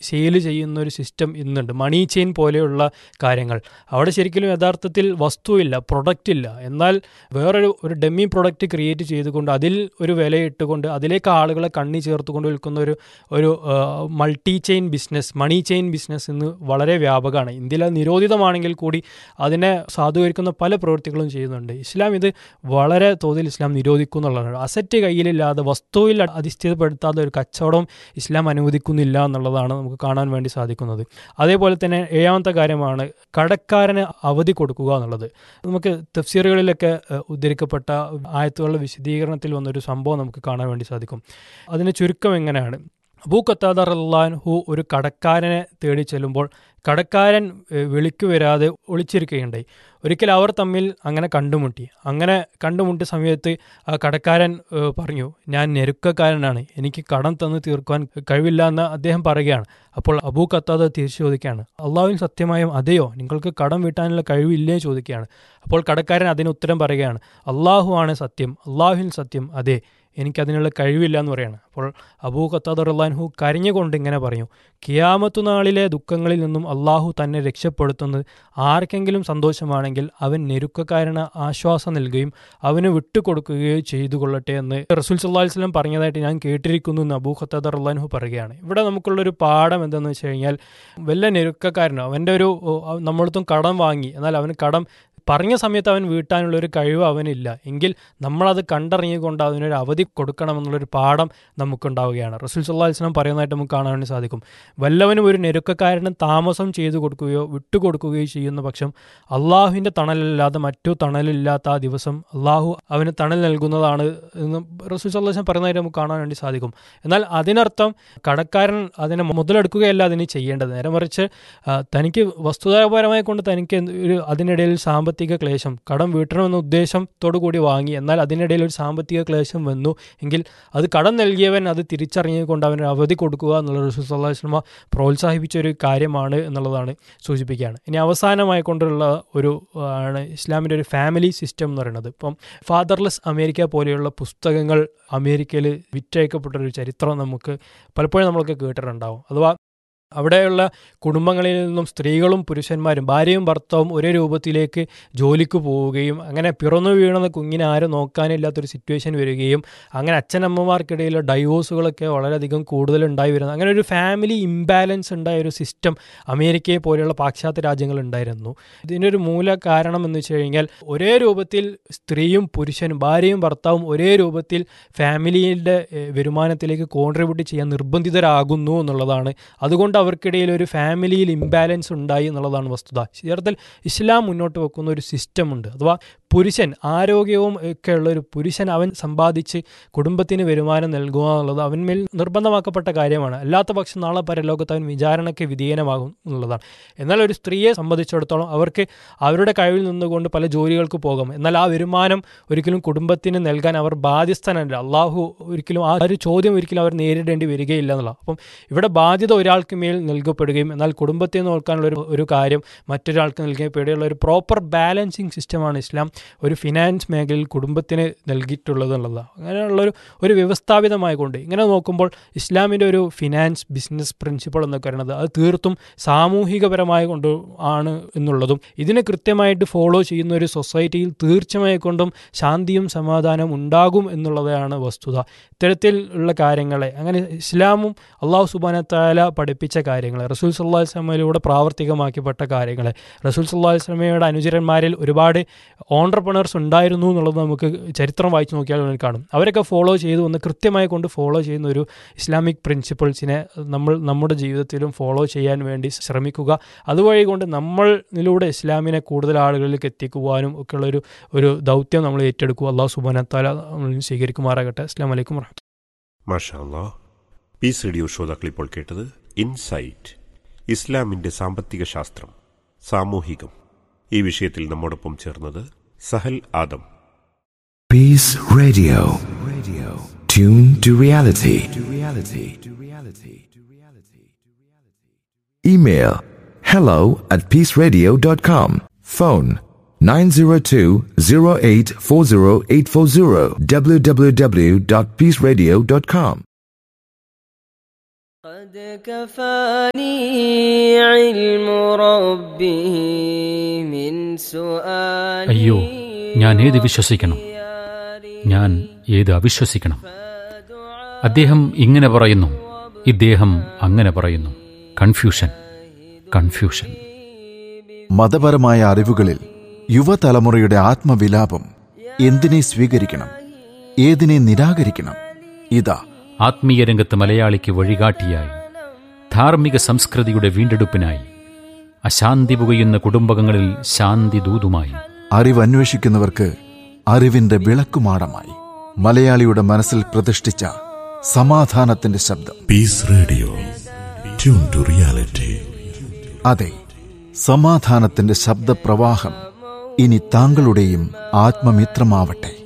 Sale ചെയ്യുന്ന ഒരു system ഇന്നുണ്ട് മണി ചെയിൻ പോലെയുള്ള കാര്യങ്ങൾ അവിടെ ശരിക്കും യഥാർത്ഥത്തിൽ വസ്തുവില്ല പ്രൊഡക്റ്റ് ഇല്ല എന്നാൽ വേറൊരു ഒരു ഡെമ്മി പ്രൊഡക്റ്റ് ക്രിയേറ്റ് ചെയ്തുകൊണ്ട് അതിൽ ഒരു വിലയിട്ടുകൊണ്ട് അതിലേക്ക് ആളുകളെ കണ്ണി ചേർത്തുകൊണ്ട് വിൽക്കുന്ന ഒരു ഒരു multi chain business money chain business ഇന്ന് വളരെ വ്യാപകമാണ് ഇന്ത്യയിൽ അത് നിരോധിതമാണെങ്കിൽ കൂടി അതിനെ സാധൂകരിക്കുന്ന പല പ്രവൃത്തികളും ചെയ്യുന്നുണ്ട് ഇസ്ലാം ഇത് വളരെ തോതിൽ ഇസ്ലാം നിരോധിക്കും എന്നുള്ളതാണ് അസറ്റ് കയ്യിലില്ലാതെ വസ്തുവിൽ അധിഷ്ഠിതപ്പെടുത്താതെ ഒരു കച്ചവടം ഇസ്ലാം അനുവദിക്കുന്നില്ല എന്നുള്ളതാണ് നമുക്ക് കാണാൻ വേണ്ടി സാധിക്കുന്നത് അതേപോലെ തന്നെ ഏഴാമത്തെ കാര്യമാണ് കടക്കാരന് അവധി കൊടുക്കുക എന്നുള്ളത് നമുക്ക് തഫ്സീറുകളിലൊക്കെ ഏഹ്, ഉദ്ധരിക്കപ്പെട്ട ആയത്തുകളുടെ വിശദീകരണത്തിൽ വന്നൊരു സംഭവം നമുക്ക് കാണാൻ വേണ്ടി സാധിക്കും അതിന് ചുരുക്കം എങ്ങനെയാണ് അബൂ ഖത്താദർ അള്ളാൻഹു ഒരു കടക്കാരനെ തേടി ചെല്ലുമ്പോൾ കടക്കാരൻ ഏഹ്, വിളിക്കു വരാതെ ഒളിച്ചിരിക്കുകയുണ്ടായി ഒരിക്കൽ അവർ തമ്മിൽ അങ്ങനെ കണ്ടുമുട്ടി അങ്ങനെ കണ്ടുമുട്ടിയ സമയത്ത് ആ കടക്കാരൻ ഏഹ്, പറഞ്ഞു ഞാൻ ഞെരുക്കക്കാരനാണ് എനിക്ക് കടം തന്ന് തീർക്കുവാൻ കഴിവില്ല എന്ന് അദ്ദേഹം പറയുകയാണ് അപ്പോൾ അബൂ ഖത്താദ് തിരിച്ചു ചോദിക്കുകയാണ് അള്ളാഹുവിൻ സത്യമായും അതെയോ നിങ്ങൾക്ക് കടം വീട്ടാനുള്ള കഴിവില്ലേ ചോദിക്കുകയാണ് അപ്പോൾ കടക്കാരൻ അതിന് ഉത്തരം പറയുകയാണ് അള്ളാഹു ആണ് സത്യം അള്ളാഹുവിൻ സത്യം അതെ എനിക്കതിനുള്ള കഴിവില്ല എന്ന് പറയാണ് അപ്പോൾ അബൂ ഖത്താദ് റഹ്ലാൻഹു കരഞ്ഞുകൊണ്ട് ഇങ്ങനെ പറഞ്ഞു കിയാമത്തു നാളിലെ ദുഃഖങ്ങളിൽ നിന്നും അള്ളാഹു തന്നെ രക്ഷപ്പെടുത്തുന്നത് ആർക്കെങ്കിലും സന്തോഷമാണെങ്കിൽ അവൻ ഞെരുക്കക്കാരന് ആശ്വാസം നൽകുകയും അവന് വിട്ടുകൊടുക്കുകയോ ചെയ്തു കൊള്ളട്ടെ എന്ന് റസൂൽ സല്ലാഹു വസ്ലം പറഞ്ഞതായിട്ട് ഞാൻ കേട്ടിരിക്കുന്നു എന്ന് അബൂ ഖത്താദ് റഹ്ലാൻഹു പറയുകയാണ് ഇവിടെ നമുക്കുള്ളൊരു പാഠം എന്തെന്ന് വെച്ച് കഴിഞ്ഞാൽ വല്ല ഞെരുക്കക്കാരനോ അവൻ്റെ ഒരു ഓ, നമ്മളടുത്തും കടം വാങ്ങി എന്നാൽ അവന് കടം പറഞ്ഞ സമയത്ത് അവൻ വീട്ടാനുള്ള ഒരു കഴിവ് അവനില്ല എങ്കിൽ നമ്മളത് കണ്ടറിഞ്ഞുകൊണ്ട് അതിനൊരു അവധി കൊടുക്കണമെന്നുള്ളൊരു പാഠം നമുക്കുണ്ടാവുകയാണ് റസൂൽ സല്ലാ വസ്ലം പറയുന്നതായിട്ട് നമുക്ക് കാണാൻ വേണ്ടി സാധിക്കും വല്ലവനും ഒരു ഞെരുക്കക്കാരന് താമസം ചെയ്തു കൊടുക്കുകയോ വിട്ടുകൊടുക്കുകയോ ചെയ്യുന്ന പക്ഷം അള്ളാഹുവിൻ്റെ തണലല്ലാതെ മറ്റു തണലില്ലാത്ത ആ ദിവസം അള്ളാഹു അവന് തണൽ നൽകുന്നതാണ് എന്ന് റസൂൽ സല്ലാ വസ്ലം പറയുന്നതായിട്ട് നമുക്ക് കാണാൻ വേണ്ടി സാധിക്കും എന്നാൽ അതിനർത്ഥം കടക്കാരൻ അതിനെ മുതലെടുക്കുകയല്ല അതിന് ചെയ്യേണ്ടത് നേരെ മറിച്ച് ആ, തനിക്ക് വസ്തുതാപരമായി കൊണ്ട് തനിക്ക് എന്ത് ഒരു അതിനിടയിൽ സാമ്പത്തിക ക്ലേശം കടം വീട്ടണമെന്ന ഉദ്ദേശത്തോടു കൂടി വാങ്ങി എന്നാൽ അതിനിടയിൽ ഒരു സാമ്പത്തിക ക്ലേശം വന്നു എങ്കിൽ അത് കടം നൽകിയവൻ അത് തിരിച്ചറിഞ്ഞുകൊണ്ട് അവന് അവധി കൊടുക്കുക എന്നുള്ള റസൂൽ സല്ലല്ലാഹു അലൈഹി വസല്ലമ പ്രോത്സാഹിപ്പിച്ച ഒരു കാര്യമാണ് എന്നുള്ളതാണ് സൂചിപ്പിക്കുകയാണ് ഇനി അവസാനമായി കൊണ്ടുള്ള ഒരു ആണ് ഇസ്ലാമിൻ്റെ ഒരു ഫാമിലി സിസ്റ്റം എന്ന് പറയുന്നത് ഇപ്പം ഫാദർലെസ് അമേരിക്ക പോലെയുള്ള പുസ്തകങ്ങൾ അമേരിക്കയിൽ വിറ്റയക്കപ്പെട്ട ഒരു ചരിത്രം നമുക്ക് പലപ്പോഴും നമ്മളൊക്കെ കേട്ടിട്ടുണ്ടാവും അഥവാ അവിടെയുള്ള കുടുംബങ്ങളിൽ നിന്നും സ്ത്രീകളും പുരുഷന്മാരും ഭാര്യയും ഭർത്താവും ഒരേ രൂപത്തിലേക്ക് ജോലിക്ക് പോവുകയും അങ്ങനെ പിറന്നു വീണുന്ന കുഞ്ഞിനെ ആരും നോക്കാനില്ലാത്തൊരു സിറ്റുവേഷൻ വരികയും അങ്ങനെ അച്ഛനമ്മമാർക്കിടയിലെ ഡൈവോഴ്സുകളൊക്കെ വളരെയധികം കൂടുതൽ ഉണ്ടായി വരുന്നത് അങ്ങനെ ഒരു ഫാമിലി ഇംബാലൻസ് ഉണ്ടായ ഒരു സിസ്റ്റം അമേരിക്കയെ പോലെയുള്ള പാശ്ചാത്യ രാജ്യങ്ങൾ ഉണ്ടായിരുന്നു ഇതിനൊരു മൂല കാരണം എന്ന് വെച്ച് കഴിഞ്ഞാൽ ഒരേ രൂപത്തിൽ സ്ത്രീയും പുരുഷനും ഭാര്യയും ഭർത്താവും ഒരേ രൂപത്തിൽ ഫാമിലിയുടെ ഏഹ്, വരുമാനത്തിലേക്ക് കോൺട്രിബ്യൂട്ട് ചെയ്യാൻ നിർബന്ധിതരാകുന്നു എന്നുള്ളതാണ് അതുകൊണ്ട് അവർക്കിടയിൽ ഒരു ഫാമിലിയിൽ ഇംബാലൻസ് ഉണ്ടായി എന്നുള്ളതാണ് വസ്തുത യഥാർത്ഥത്തിൽ ഇസ്ലാം മുന്നോട്ട് വെക്കുന്ന ഒരു സിസ്റ്റം ഉണ്ട് അഥവാ പുരുഷൻ ആരോഗ്യവും ഒക്കെ ഉള്ള ഒരു പുരുഷൻ അവൻ സമ്പാദിച്ച് കുടുംബത്തിന് വരുമാനം നൽകുക എന്നുള്ളത് അവന്മേൽ നിർബന്ധമാക്കപ്പെട്ട കാര്യമാണ് അല്ലാത്ത പക്ഷം നാളെ പരലോകത്ത് അവൻ വിചാരണയ്ക്ക് വിധേയനമാകും എന്നുള്ളതാണ് എന്നാൽ ഒരു സ്ത്രീയെ സംബന്ധിച്ചിടത്തോളം അവർക്ക് അവരുടെ കഴിവിൽ നിന്നുകൊണ്ട് പല ജോലികൾക്ക് പോകാം എന്നാൽ ആ വരുമാനം ഒരിക്കലും കുടുംബത്തിന് നൽകാൻ അവർ ബാധ്യസ്ഥനല്ല അള്ളാഹു ഒരിക്കലും ആ ഒരു ചോദ്യം ഒരിക്കലും അവർ നേരിടേണ്ടി വരികയില്ല എന്നുള്ള അപ്പം ഇവിടെ ബാധ്യത ഒരാൾക്ക് മേൽ നൽകപ്പെടുകയും എന്നാൽ കുടുംബത്തെ നോക്കാനുള്ള ഒരു ഒരു കാര്യം മറ്റൊരാൾക്ക് നൽകപ്പെടുകയുള്ള ഒരു പ്രോപ്പർ ബാലൻസിങ് സിസ്റ്റമാണ് ഇസ്ലാം ഒരു ഫിനാൻസ് മേഖലയിൽ കുടുംബത്തിന് നൽകിയിട്ടുള്ളത് എന്നുള്ളതാണ് അങ്ങനെയുള്ളൊരു ഒരു വ്യവസ്ഥാപിതമായി കൊണ്ട് ഇങ്ങനെ നോക്കുമ്പോൾ ഇസ്ലാമിൻ്റെ ഒരു ഫിനാൻസ് ബിസിനസ് പ്രിൻസിപ്പിൾ എന്നൊക്കെ പറയുന്നത് അത് തീർത്തും സാമൂഹികപരമായി കൊണ്ട് ആണ് എന്നുള്ളതും ഇതിനെ കൃത്യമായിട്ട് ഫോളോ ചെയ്യുന്ന ഒരു സൊസൈറ്റിയിൽ തീർച്ചയായി കൊണ്ടും ശാന്തിയും സമാധാനവും ഉണ്ടാകും എന്നുള്ളതാണ് വസ്തുത ഇത്തരത്തിൽ ഉള്ള കാര്യങ്ങളെ അങ്ങനെ ഇസ്ലാമും അള്ളാഹു സുബാനത്താല പഠിപ്പിച്ച കാര്യങ്ങളെ റസൂൽ സല്ലാ വസ്ലമയിലൂടെ പ്രാവർത്തികമാക്കിപ്പെട്ട കാര്യങ്ങളെ റസൂൽ സല്ലാ വസ്ലമയുടെ അനുചരന്മാരിൽ ഒരുപാട് ഓണ്ടർപ്രണേഴ്സ് ഉണ്ടായിരുന്നു എന്നുള്ളത് നമുക്ക് ചരിത്രം വായിച്ചു നോക്കിയാൽ നമുക്ക് കാണും അവരൊക്കെ ഫോളോ ചെയ്തു വന്ന് കൃത്യമായി കൊണ്ട് ഫോളോ ചെയ്യുന്ന ഒരു ഇസ്ലാമിക് പ്രിൻസിപ്പിൾസിനെ നമ്മൾ നമ്മുടെ ജീവിതത്തിലും ഫോളോ ചെയ്യാൻ വേണ്ടി ശ്രമിക്കുക അതുവഴി കൊണ്ട് നമ്മളിലൂടെ ഇസ്ലാമിനെ കൂടുതൽ ആളുകളിലേക്ക് എത്തിക്കുവാനും ഒക്കെയുള്ള ഒരു ഒരു ദൗത്യം നമ്മൾ ഏറ്റെടുക്കുക അള്ളാഹു സുബാനത്താല സ്വീകരിക്കുമാറാകട്ടെ അസ്ലാം വലൈക്കും വർഹമത്തുള്ളാഹി. മാഷാല്ലാ പീസ് റേഡിയോ ശ്രോതാക്കൾ ഇപ്പോൾ കേട്ടത് ഇൻസൈറ്റ് ഇസ്ലാമിന്റെ സാമ്പത്തിക ശാസ്ത്രം സാമൂഹികം ഈ വിഷയത്തിൽ നമ്മോടൊപ്പം ചേർന്നത് Sahal Adam Peace Radio. Radio. Tune to reality. To reality. To reality. To reality. Email hello at peaceradio.com. Phone 902-0840840 www.peaceradio.com. قد كفاني علم ربه من سؤالي അയ്യോ ഞാൻ ഏത് വിശ്വസിക്കണം ഞാൻ ഏത് അവിശ്വസിക്കണം അദ്ദേഹം ഇങ്ങനെ പറയുന്നു ഇദ്ദേഹം അങ്ങനെ പറയുന്നു കൺഫ്യൂഷൻ കൺഫ്യൂഷൻ മതപരമായ അറിവുകളിൽ യുവതലമുറയുടെ ആത്മവിലാപം എന്തിനെ സ്വീകരിക്കണം ഏതിനെ നിരാകരിക്കണം ഇതാ ആത്മീയ രംഗത്ത് മലയാളിക്ക് വഴികാട്ടിയായി ധാർമ്മിക സംസ്കൃതിയുടെ വീണ്ടെടുപ്പിനായി അശാന്തി പുകയുന്ന കുടുംബങ്ങളിൽ ശാന്തി ദൂതുമായി അറിവന്വേഷിക്കുന്നവർക്ക് അറിവിന്റെ വിളക്കുമാടമായി മലയാളിയുടെ മനസ്സിൽ പ്രതിഷ്ഠിച്ച സമാധാനത്തിന്റെ ശബ്ദം Peace Radio. Tune to reality. അതെ സമാധാനത്തിന്റെ ശബ്ദപ്രവാഹം ഇനി താങ്കളുടെയും ആത്മമിത്രമാവട്ടെ